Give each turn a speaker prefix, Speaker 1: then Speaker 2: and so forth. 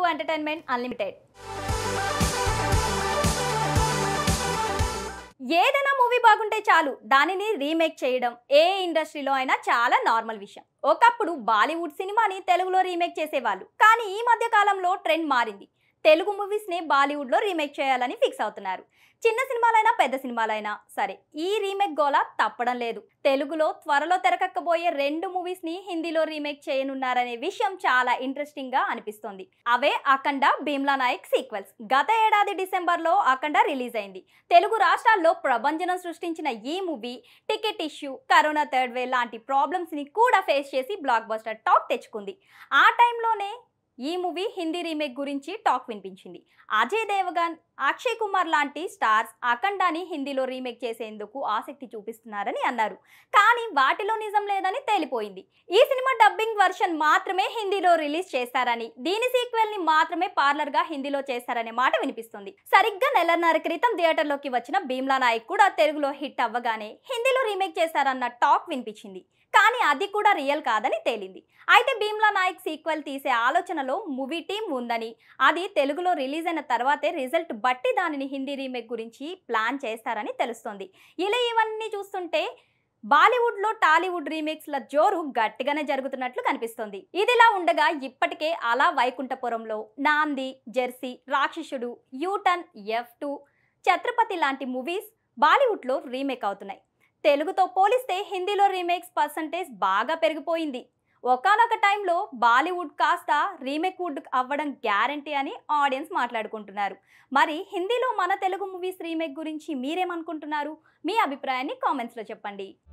Speaker 1: entertainment unlimited ఏదైనా movie బాగుంటే చాలు దానిని రీమేక్ చేయడం ఏ ఇండస్ట్రీలో అయినా చాలా నార్మల్ విషయం ఒకప్పుడు బాలీవుడ్ సినిమాని తెలుగులో రీమేక్ చేసేవాళ్ళు కానీ ఈ మధ్య కాలంలో ట్రెండ్ మారింది తెలుగు మూవీస్ని బాలీవుడ్లో రీమేక్ చేయాలని ఫిక్స్ అవుతున్నారు చిన్న సినిమాలైనా పెద్ద సినిమాలైనా సరే ఈ రీమేక్ గోల తప్పడం లేదు తెలుగులో త్వరలో తెరకెక్కబోయే రెండు మూవీస్ ని హిందీలో రీమేక్ చేయనున్నారనే విషయం చాలా ఇంట్రెస్టింగ్ గా అనిపిస్తోంది అవే అఖండ భీమ్లా నాయక్ సీక్వెల్స్ గత ఏడాది డిసెంబర్ లో అఖండ రిలీజ్ అయింది తెలుగు రాష్ట్రాల్లో ప్రభంజనం సృష్టించిన ఈ movie ticket issue corona third wave లాంటి ప్రాబ్లమ్స్ ని కూడా ఫేస్ చేసి బ్లాక్ బస్టర్ టాక్ తెచ్చుకుంది ఆ టైంలోనే ఈ మూవీ హిందీ రీమేక్ గురించి టాక్ వినిపించింది అజయ్ దేవగన్ అక్షయ్ కుమార్ లాంటి స్టార్స్ అఖండాని హిందీలో రీమేక్ చేసేందుకు ఆసక్తి చూపిస్తున్నారని అన్నారు కానీ వాటిలో నిజం లేదని తేలిపోయింది ఈ సినిమా డబ్బింగ్ వర్షన్ మాత్రమే హిందీలో రిలీజ్ చేస్తారని దీని సీక్వెల్ ని మాత్రమే పార్లర్ గా హిందీలో చేస్తారనే మాట వినిపిస్తుంది సరిగ్గా నెలన్నర క్రితం థియేటర్లోకి వచ్చిన భీమ్లా నాయక్ కూడా తెలుగులో హిట్ అవ్వగానే హిందీలో రీమేక్ చేశారన్న టాక్ వినిపించింది కానీ అది కూడా రియల్ కాదని తేలింది అయితే భీమ్లా నాయక్ సీక్వెల్ తీసే ఆలోచనలో మూవీ టీం ఉందని అది తెలుగులో రిలీజ్ అయిన తర్వాతే రిజల్ట్ బట్టి దానిని హిందీ రీమేక్ గురించి ప్లాన్ చేస్తారని తెలుస్తోంది ఇలా ఇవన్నీ చూస్తుంటే బాలీవుడ్లో టాలీవుడ్ రీమేక్స్ల జోరు గట్టిగానే జరుగుతున్నట్లు కనిపిస్తోంది ఇదిలా ఉండగా ఇప్పటికే అలా వైకుంఠపురంలో నాంది జెర్సీ రాక్షసుడు యూటన్ ఎఫ్ టూ ఛత్రపతి లాంటి మూవీస్ బాలీవుడ్లో రీమేక్ అవుతున్నాయి తెలుగుతో పోలిస్తే హిందీలో రీమేక్స్ పర్సంటేజ్ బాగా పెరిగిపోయింది ఒకనొక టైంలో బాలీవుడ్ కాస్త రీమేక్ వుడ్ అవ్వడం గ్యారంటీ అని ఆడియన్స్ మాట్లాడుకుంటున్నారు మరి హిందీలో మన తెలుగు మూవీస్ రీమేక్ గురించి మీరేమనుకుంటున్నారు మీ అభిప్రాయాన్ని కామెంట్స్లో చెప్పండి